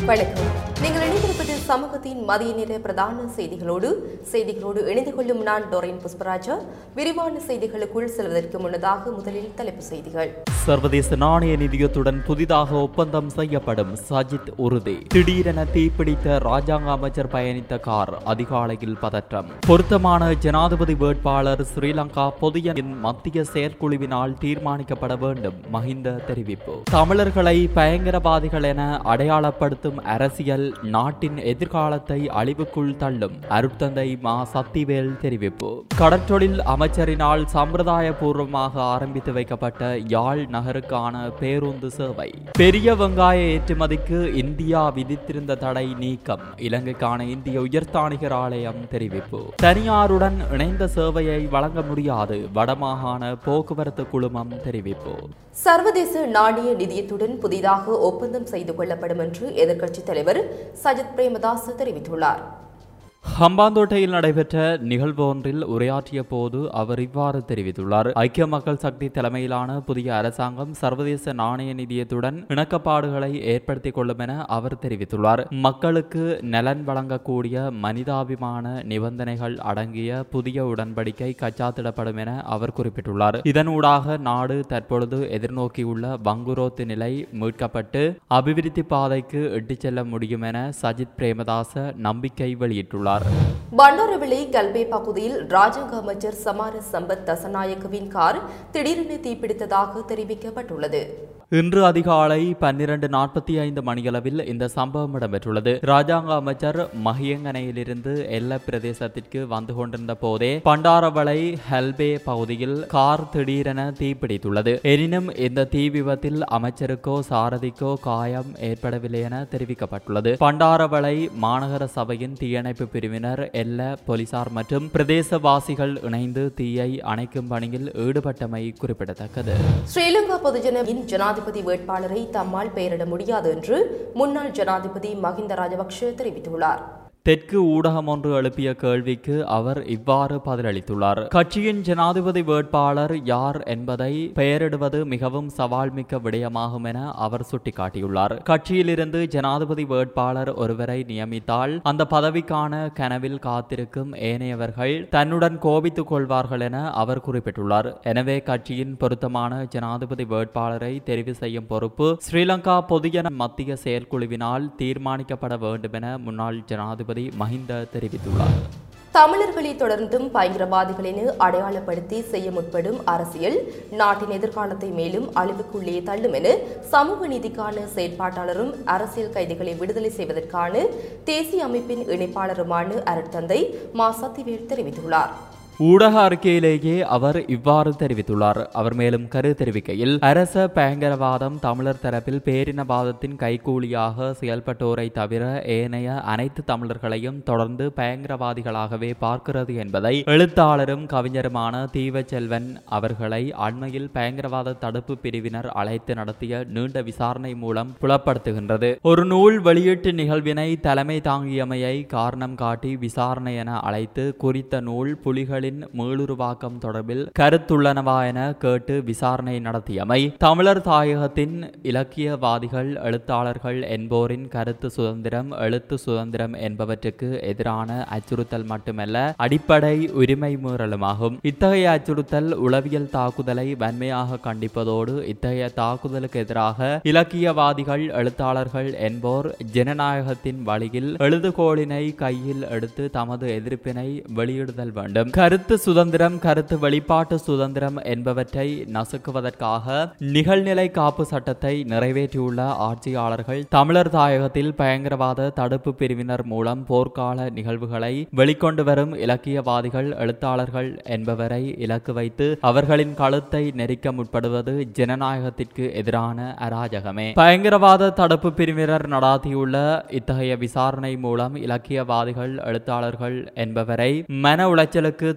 வணக்கம் நீங்கள் இணைந்திருப்பது சமூகத்தின் மதிய நேர பிரதான செய்திகளோடு செய்திகளோடு இணைந்து கொள்ளும் நான் டொரைன் புஷ்பராஜா விரிவான செய்திகளுக்குள் செல்வதற்கு முன்னதாக முதலில் தலைப்புச் செய்திகள் சர்வதேச நாணய நிதியத்துடன் புதிதாக ஒப்பந்தம் செய்யப்படும் சஜித் உறுதி திடீரென தீப்பிடித்த ராஜாங்க அமைச்சர் பயணித்த கார் அதிகாலையில் பதற்றம் பொருத்தமான ஜனாதிபதி வேட்பாளர் ஸ்ரீலங்கா பொதியனின் மத்திய செயற்குழுவினால் தீர்மானிக்கப்பட வேண்டும் மஹிந்த தெரிவிப்பு தமிழர்களை பயங்கரவாதிகள் என அடையாளப்படுத்தும் அரசியல் நாட்டின் எதிர்காலத்தை அழிவுக்குள் தள்ளும் அருட்தந்தை மா சத்திவேல் தெரிவிப்பு கடற்றொழில் அமைச்சரினால் சம்பிரதாய பூர்வமாக ஆரம்பித்து வைக்கப்பட்ட யாழ் நகருக்கான பேருந்து சேவை பெரிய வெங்காய ஏற்றுமதிக்கு இந்தியா விதித்திருந்த தடை நீக்கம் இலங்கைக்கான இந்திய உயர்தானிகர் ஆலயம் தெரிவிப்பு தனியாருடன் இணைந்த சேவையை வழங்க முடியாது வடமாகாண போக்குவரத்து குழுமம் தெரிவிப்பு சர்வதேச நாணய நிதியத்துடன் புதிதாக ஒப்பந்தம் செய்து கொள்ளப்படும் என்று எதிர்க்கட்சித் தலைவர் சஜித் பிரேமதாஸ் தெரிவித்துள்ளார் ஹம்பாந்தோட்டையில் நடைபெற்ற நிகழ்வு ஒன்றில் உரையாற்றிய போது அவர் இவ்வாறு தெரிவித்துள்ளார் ஐக்கிய மக்கள் சக்தி தலைமையிலான புதிய அரசாங்கம் சர்வதேச நாணய நிதியத்துடன் இணக்கப்பாடுகளை ஏற்படுத்திக் கொள்ளும் என அவர் தெரிவித்துள்ளார் மக்களுக்கு நலன் வழங்கக்கூடிய மனிதாபிமான நிபந்தனைகள் அடங்கிய புதிய உடன்படிக்கை கச்சாத்திடப்படும் என அவர் குறிப்பிட்டுள்ளார் இதனூடாக நாடு தற்பொழுது எதிர்நோக்கியுள்ள வங்குரோத்து நிலை மீட்கப்பட்டு அபிவிருத்தி பாதைக்கு இட்டுச் செல்ல முடியும் என சஜித் பிரேமதாச நம்பிக்கை வெளியிட்டுள்ளார் பண்டாரவிளை கல்பே பகுதியில் ராஜாங்க அமைச்சர் சமார சம்பத் தசநாயக்கவின் கார் திடீரென தீப்பிடித்ததாக தெரிவிக்கப்பட்டுள்ளது இன்று அதிகாலை பன்னிரண்டு நாற்பத்தி ஐந்து மணியளவில் இந்த சம்பவம் இடம்பெற்றுள்ளது ராஜாங்க அமைச்சர் மகியங்கனையிலிருந்து எல்ல பிரதேசத்திற்கு வந்து கொண்டிருந்த போதே பண்டாரவளை ஹெல்பே பகுதியில் கார் திடீரென தீப்பிடித்துள்ளது எனினும் இந்த தீ விபத்தில் அமைச்சருக்கோ சாரதிக்கோ காயம் ஏற்படவில்லை என தெரிவிக்கப்பட்டுள்ளது பண்டாரவளை மாநகர சபையின் தீயணைப்பு பிரிவினர் எல்ல போலீசார் மற்றும் பிரதேசவாசிகள் இணைந்து தீயை அணைக்கும் பணியில் ஈடுபட்டமை குறிப்பிடத்தக்கது ஸ்ரீலங்கா பொதுஜனவின் ஜனாதிபதி வேட்பாளரை தம்மால் பெயரிட முடியாது என்று முன்னாள் ஜனாதிபதி மஹிந்த ராஜபக்ஷ தெரிவித்துள்ளார் தெற்கு ஊடகம் ஒன்று எழுப்பிய கேள்விக்கு அவர் இவ்வாறு பதிலளித்துள்ளார் கட்சியின் ஜனாதிபதி வேட்பாளர் யார் என்பதை பெயரிடுவது மிகவும் சவால் மிக்க விடயமாகும் என அவர் சுட்டிக்காட்டியுள்ளார் கட்சியிலிருந்து ஜனாதிபதி வேட்பாளர் ஒருவரை நியமித்தால் அந்த பதவிக்கான கனவில் காத்திருக்கும் ஏனையவர்கள் தன்னுடன் கோபித்துக் கொள்வார்கள் என அவர் குறிப்பிட்டுள்ளார் எனவே கட்சியின் பொருத்தமான ஜனாதிபதி வேட்பாளரை தெரிவு செய்யும் பொறுப்பு ஸ்ரீலங்கா பொதுஜன மத்திய செயற்குழுவினால் தீர்மானிக்கப்பட வேண்டும் என முன்னாள் ஜனாதிபதி ஜனாதிபதி மஹிந்த தெரிவித்துள்ளார் தமிழர்களை தொடர்ந்தும் பயங்கரவாதிகள் என அடையாளப்படுத்தி செய்ய முற்படும் அரசியல் நாட்டின் எதிர்காலத்தை மேலும் அழிவுக்குள்ளே தள்ளும் என சமூக நீதிக்கான செயற்பாட்டாளரும் அரசியல் கைதிகளை விடுதலை செய்வதற்கான தேசிய அமைப்பின் இணைப்பாளருமான அருட்தந்தை மா சத்திவேல் தெரிவித்துள்ளார் ஊடக அறிக்கையிலேயே அவர் இவ்வாறு தெரிவித்துள்ளார் அவர் மேலும் கரு தெரிவிக்கையில் அரச பயங்கரவாதம் தமிழர் தரப்பில் பேரினவாதத்தின் கைகூலியாக செயல்பட்டோரை தவிர ஏனைய அனைத்து தமிழர்களையும் தொடர்ந்து பயங்கரவாதிகளாகவே பார்க்கிறது என்பதை எழுத்தாளரும் கவிஞருமான தீவச்செல்வன் அவர்களை அண்மையில் பயங்கரவாத தடுப்பு பிரிவினர் அழைத்து நடத்திய நீண்ட விசாரணை மூலம் புலப்படுத்துகின்றது ஒரு நூல் வெளியீட்டு நிகழ்வினை தலைமை தாங்கியமையை காரணம் காட்டி விசாரணை என அழைத்து குறித்த நூல் புலிகளின் நூலின் மீளுருவாக்கம் தொடர்பில் கருத்துள்ளனவா என கேட்டு விசாரணை நடத்தியமை தமிழர் தாயகத்தின் இலக்கியவாதிகள் எழுத்தாளர்கள் என்போரின் கருத்து சுதந்திரம் எழுத்து சுதந்திரம் என்பவற்றுக்கு எதிரான அச்சுறுத்தல் மட்டுமல்ல அடிப்படை உரிமை மீறலுமாகும் இத்தகைய அச்சுறுத்தல் உளவியல் தாக்குதலை வன்மையாக கண்டிப்பதோடு இத்தகைய தாக்குதலுக்கு எதிராக இலக்கியவாதிகள் எழுத்தாளர்கள் என்போர் ஜனநாயகத்தின் வழியில் எழுதுகோளினை கையில் எடுத்து தமது எதிர்ப்பினை வெளியிடுதல் வேண்டும் கருத்து சுதந்திரம் கருத்து வெளிப்பாட்டு சுதந்திரம் என்பவற்றை நசுக்குவதற்காக நிகழ்நிலை காப்பு சட்டத்தை நிறைவேற்றியுள்ள ஆட்சியாளர்கள் தமிழர் தாயகத்தில் பயங்கரவாத தடுப்பு பிரிவினர் மூலம் போர்க்கால நிகழ்வுகளை வெளிக்கொண்டு வரும் இலக்கியவாதிகள் எழுத்தாளர்கள் என்பவரை இலக்கு வைத்து அவர்களின் கழுத்தை நெரிக்க முற்படுவது ஜனநாயகத்திற்கு எதிரான அராஜகமே பயங்கரவாத தடுப்பு பிரிவினர் நடாத்தியுள்ள இத்தகைய விசாரணை மூலம் இலக்கியவாதிகள் எழுத்தாளர்கள் என்பவரை மன உளைச்சலுக்கு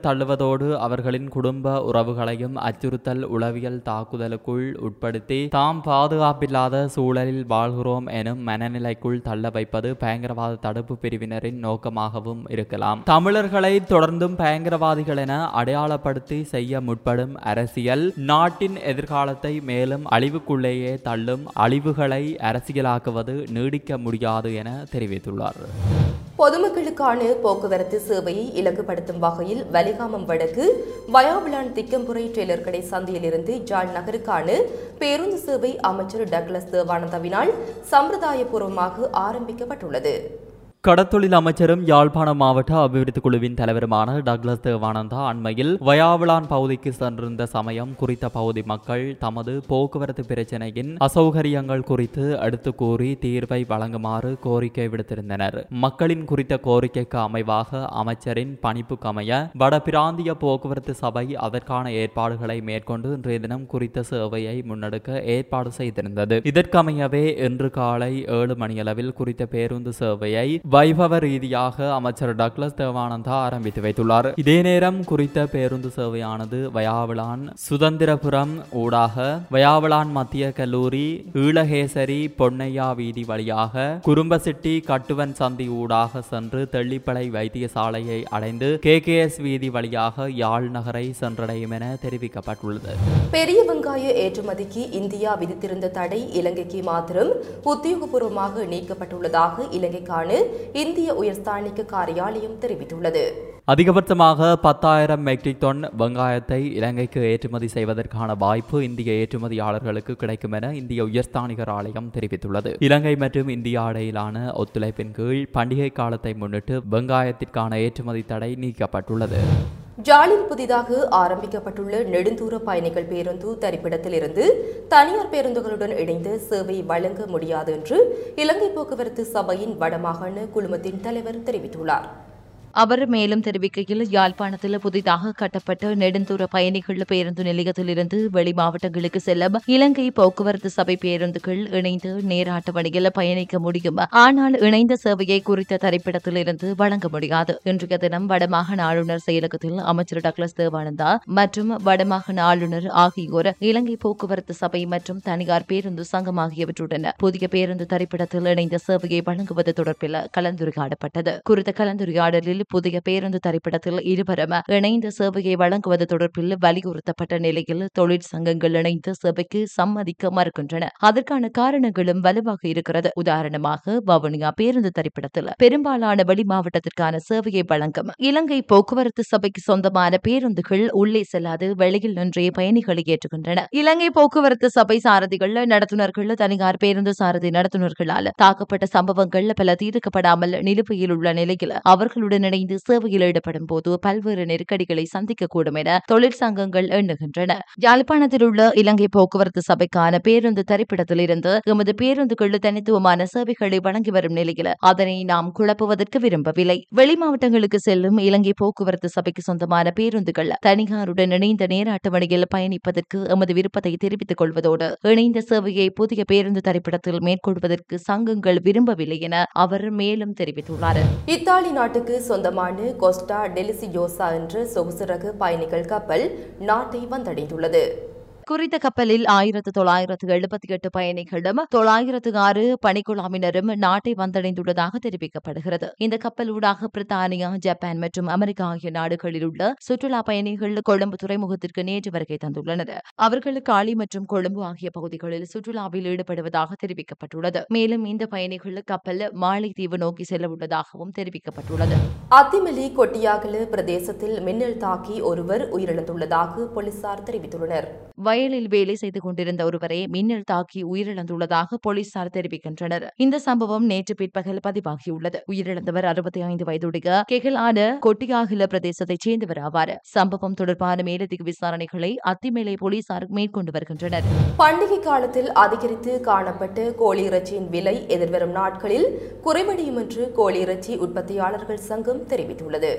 தள்ளுவதோடு அவர்களின் குடும்ப உறவுகளையும் அச்சுறுத்தல் உளவியல் தாக்குதலுக்குள் உட்படுத்தி தாம் பாதுகாப்பில்லாத சூழலில் வாழ்கிறோம் எனும் மனநிலைக்குள் தள்ள வைப்பது பயங்கரவாத தடுப்பு பிரிவினரின் நோக்கமாகவும் இருக்கலாம் தமிழர்களை தொடர்ந்தும் பயங்கரவாதிகள் என அடையாளப்படுத்தி செய்ய முற்படும் அரசியல் நாட்டின் எதிர்காலத்தை மேலும் அழிவுக்குள்ளேயே தள்ளும் அழிவுகளை அரசியலாக்குவது நீடிக்க முடியாது என தெரிவித்துள்ளார் பொதுமக்களுக்கான போக்குவரத்து சேவையை இலக்குப்படுத்தும் வகையில் வலிகாமம் வடக்கு வயாவிளான் திக்கம்புரை டெய்லர் கடை சந்தையிலிருந்து ஜாழ் நகருக்கான பேருந்து சேவை அமைச்சர் டக்ளஸ் தேவானந்தவினால் சம்பிரதாயபூர்வமாக ஆரம்பிக்கப்பட்டுள்ளது கடத்தொழில் அமைச்சரும் யாழ்ப்பாண மாவட்ட அபிவிருத்தி குழுவின் தலைவருமான டக்ளஸ் தேவானந்தா அண்மையில் வயாவிளான் பகுதிக்கு சென்றிருந்த சமயம் குறித்த பகுதி மக்கள் தமது போக்குவரத்து பிரச்சினையின் அசௌகரியங்கள் குறித்து எடுத்து கூறி தீர்வை வழங்குமாறு கோரிக்கை விடுத்திருந்தனர் மக்களின் குறித்த கோரிக்கைக்கு அமைவாக அமைச்சரின் பணிப்புக்கு அமைய வட பிராந்திய போக்குவரத்து சபை அதற்கான ஏற்பாடுகளை மேற்கொண்டு இன்றைய தினம் குறித்த சேவையை முன்னெடுக்க ஏற்பாடு செய்திருந்தது இதற்கமையவே இன்று காலை ஏழு மணியளவில் குறித்த பேருந்து சேவையை வைபவ ரீதியாக அமைச்சர் டக்ளஸ் தேவானந்தா ஆரம்பித்து வைத்துள்ளார் இதே நேரம் குறித்த பேருந்து சேவையானது வயாவிளான் சுதந்திரபுரம் ஊடாக வயாவிளான் மத்திய கல்லூரி ஈழகேசரி பொன்னையா வீதி வழியாக குறும்பசிட்டி கட்டுவன் சந்தி ஊடாக சென்று தெள்ளிப்பளை வைத்தியசாலையை அடைந்து கே கே எஸ் வீதி வழியாக யாழ் நகரை சென்றடையும் என தெரிவிக்கப்பட்டுள்ளது பெரிய வெங்காய ஏற்றுமதிக்கு இந்தியா விதித்திருந்த தடை இலங்கைக்கு மாத்திரம் உத்தியோகபூர்வமாக நீக்கப்பட்டுள்ளதாக இலங்கைக்கான இந்திய உயர்ஸ்தானிக்க காரியாலயம் தெரிவித்துள்ளது அதிகபட்சமாக பத்தாயிரம் மெட்ரிக் டன் வெங்காயத்தை இலங்கைக்கு ஏற்றுமதி செய்வதற்கான வாய்ப்பு இந்திய ஏற்றுமதியாளர்களுக்கு கிடைக்கும் என இந்திய உயர்ஸ்தானிகர் ஆலயம் தெரிவித்துள்ளது இலங்கை மற்றும் இந்தியா இடையிலான ஒத்துழைப்பின் கீழ் பண்டிகை காலத்தை முன்னிட்டு வெங்காயத்திற்கான ஏற்றுமதி தடை நீக்கப்பட்டுள்ளது ஜாலில் புதிதாக ஆரம்பிக்கப்பட்டுள்ள நெடுந்தூர பயணிகள் பேருந்து தரிப்பிடத்தில் இருந்து தனியார் பேருந்துகளுடன் இணைந்து சேவை வழங்க முடியாது என்று இலங்கை போக்குவரத்து சபையின் வடமாகாண குழுமத்தின் தலைவர் தெரிவித்துள்ளார் அவர் மேலும் தெரிவிக்கையில் யாழ்ப்பாணத்தில் புதிதாக கட்டப்பட்ட நெடுந்தூர பயணிகள் பேருந்து நிலையத்திலிருந்து வெளி மாவட்டங்களுக்கு செல்ல இலங்கை போக்குவரத்து சபை பேருந்துகள் இணைந்து நேராட்ட வழியில் பயணிக்க முடியும் ஆனால் இணைந்த சேவையை குறித்த தரிப்பிடத்திலிருந்து வழங்க முடியாது இன்றைய தினம் வடமாகாண ஆளுநர் செயலகத்தில் அமைச்சர் டக்ளஸ் தேவானந்தா மற்றும் வடமாகாண ஆளுநர் ஆகியோர் இலங்கை போக்குவரத்து சபை மற்றும் தனியார் பேருந்து சங்கம் ஆகியவற்றுடன் புதிய பேருந்து தரிப்பிடத்தில் இணைந்த சேவையை வழங்குவது தொடர்பில் கலந்துரையாடப்பட்டது குறித்த கலந்துரையாடலில் புதிய பேருந்து தரிப்பிடத்தில் இருவரும் இணைந்த சேவையை வழங்குவது தொடர்பில் வலியுறுத்தப்பட்ட நிலையில் தொழிற்சங்கங்கள் இணைந்த சேவைக்கு சம்மதிக்க மறுக்கின்றன அதற்கான காரணங்களும் வலுவாக இருக்கிறது உதாரணமாக வவுனியா பேருந்து தரிப்பிடத்தில் பெரும்பாலான வெளி மாவட்டத்திற்கான சேவையை வழங்கும் இலங்கை போக்குவரத்து சபைக்கு சொந்தமான பேருந்துகள் உள்ளே செல்லாது வெளியில் நின்றே பயணிகளை ஏற்றுகின்றன இலங்கை போக்குவரத்து சபை சாரதிகள் நடத்துனர்கள் தனியார் பேருந்து சாரதி நடத்துனர்களால் தாக்கப்பட்ட சம்பவங்கள் பல தீர்க்கப்படாமல் நிலுவையில் உள்ள நிலையில் அவர்களுடன் இணைந்து சேவையில் ஈடுபடும் போது பல்வேறு நெருக்கடிகளை சந்திக்கக்கூடும் என தொழிற்சங்கங்கள் எண்ணுகின்றன யாழ்ப்பாணத்தில் உள்ள இலங்கை போக்குவரத்து சபைக்கான பேருந்து தரிப்பிடத்தில் இருந்து எமது பேருந்துகள் தனித்துவமான சேவைகளை வழங்கி வரும் நிலையில் அதனை நாம் குழப்புவதற்கு விரும்பவில்லை வெளி மாவட்டங்களுக்கு செல்லும் இலங்கை போக்குவரத்து சபைக்கு சொந்தமான பேருந்துகள் தனியாருடன் இணைந்த நேர அட்டவணையில் பயணிப்பதற்கு எமது விருப்பத்தை தெரிவித்துக் கொள்வதோடு இணைந்த சேவையை புதிய பேருந்து தரிப்பிடத்தில் மேற்கொள்வதற்கு சங்கங்கள் விரும்பவில்லை என அவர் மேலும் தெரிவித்துள்ளார் இத்தாலி நாட்டுக்கு சொந்தமான கோஸ்டா டெலிசியோசா என்ற சொகுசு ரக பயணிகள் கப்பல் நாட்டை வந்தடைந்துள்ளது குறித்த கப்பலில் ஆயிரத்து தொள்ளாயிரத்து எழுபத்தி எட்டு பயணிகளும் தொள்ளாயிரத்து ஆறு பணிக்குழாமினரும் நாட்டை வந்தடைந்துள்ளதாக தெரிவிக்கப்படுகிறது இந்த கப்பலூடாக பிரித்தானியா ஜப்பான் மற்றும் அமெரிக்கா ஆகிய நாடுகளில் உள்ள சுற்றுலா பயணிகள் கொழும்பு துறைமுகத்திற்கு நேற்று வருகை தந்துள்ளனர் அவர்கள் காலி மற்றும் கொழும்பு ஆகிய பகுதிகளில் சுற்றுலாவில் ஈடுபடுவதாக தெரிவிக்கப்பட்டுள்ளது மேலும் இந்த பயணிகள் கப்பல் மாலைத்தீவு நோக்கி செல்ல உள்ளதாகவும் தெரிவிக்கப்பட்டுள்ளது அத்திமலி கொட்டியாகல பிரதேசத்தில் மின்னல் தாக்கி ஒருவர் உயிரிழந்துள்ளதாக போலீசார் தெரிவித்துள்ளனர் வயலில் வேலை செய்து கொண்டிருந்த ஒருவரை மின்னல் தாக்கி உயிரிழந்துள்ளதாக போலீசார் தெரிவிக்கின்றனர் இந்த சம்பவம் நேற்று பிற்பகல் பதிவாகியுள்ளது உயிரிழந்தவர் அறுபத்தி ஐந்து வயதுடைய கெகலான கொட்டியாகில பிரதேசத்தைச் சேர்ந்தவர் ஆவார் சம்பவம் தொடர்பான மேலதிக விசாரணைகளை அத்திமேலை போலீசார் மேற்கொண்டு வருகின்றனர் பண்டிகை காலத்தில் அதிகரித்து காணப்பட்ட கோழி இறைச்சியின் விலை எதிர்வரும் நாட்களில் குறைவடையும் என்று கோழி இறைச்சி உற்பத்தியாளர்கள் சங்கம் தெரிவித்துள்ளது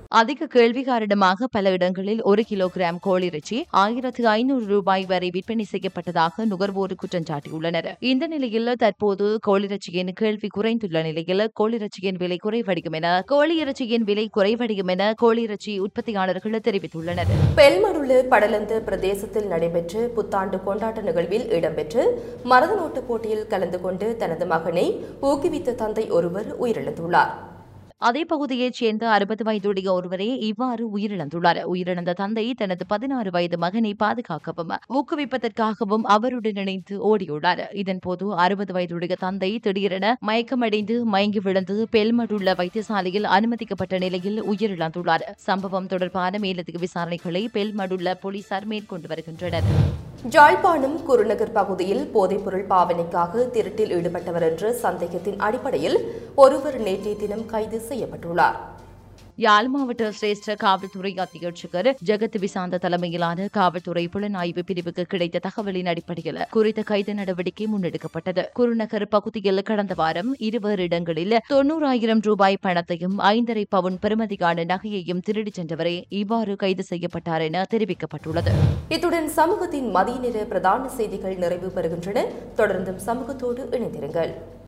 அதிக கேள்வி காரணமாக பல இடங்களில் ஒரு கிலோகிராம் கோழிறைச்சி ஆயிரத்து ஐநூறு ரூபாய் வரை விற்பனை செய்யப்பட்டதாக நுகர்வோர் குற்றம் சாட்டியுள்ளனர் இந்த நிலையில் தற்போது கோழிறைச்சியின் கேள்வி குறைந்துள்ள நிலையில் கோழிறைச்சியின் விலை குறைவடையும் என கோழி இறைச்சியின் விலை குறைவடையும் என கோழிறைச்சி உற்பத்தியாளர்கள் தெரிவித்துள்ளனர் பெல்மருளு படலந்து பிரதேசத்தில் நடைபெற்ற புத்தாண்டு கொண்டாட்ட நிகழ்வில் இடம்பெற்று மரதனோட்டு போட்டியில் கலந்து கொண்டு தனது மகனை ஊக்குவித்த தந்தை ஒருவர் உயிரிழந்துள்ளார் அதே பகுதியைச் சேர்ந்த அறுபது வயதுடைய ஒருவரே இவ்வாறு உயிரிழந்துள்ளார் உயிரிழந்த தந்தை தனது பதினாறு வயது மகனை பாதுகாக்கவும் ஊக்குவிப்பதற்காகவும் அவருடன் இணைந்து ஓடியுள்ளார் இதன்போது அறுபது வயதுடைய தந்தை திடீரென மயக்கமடைந்து மயங்கி விழுந்து பெல்மடுள்ள வைத்தியசாலையில் அனுமதிக்கப்பட்ட நிலையில் உயிரிழந்துள்ளார் சம்பவம் தொடர்பான மேலதிக விசாரணைகளை பெல்மடுள்ள போலீசார் மேற்கொண்டு வருகின்றனர் ஜாழ்ப்பாணம் குருநகர் பகுதியில் போதைப்பொருள் பாவனைக்காக திருட்டில் ஈடுபட்டவர் என்ற சந்தேகத்தின் அடிப்படையில் ஒருவர் நேற்றைய தினம் கைது செய்யப்பட்டுள்ளார் யாழ் மாவட்ட சிரேஷ்ட காவல்துறை அத்தியட்சகர் ஜெகத் விசாந்த தலைமையிலான காவல்துறை புலனாய்வு பிரிவுக்கு கிடைத்த தகவலின் அடிப்படையில் குறித்த கைது நடவடிக்கை முன்னெடுக்கப்பட்டது குருநகர் பகுதியில் கடந்த வாரம் இருவர் இடங்களில் தொன்னூறாயிரம் ரூபாய் பணத்தையும் ஐந்தரை பவுன் பெறுமதியான நகையையும் திருடிச் சென்றவரே இவ்வாறு கைது செய்யப்பட்டார் என தெரிவிக்கப்பட்டுள்ளது இத்துடன் சமூகத்தின் மதிய நேர பிரதான செய்திகள் நிறைவு பெறுகின்றன தொடர்ந்தும் சமூகத்தோடு இணைந்திருங்கள்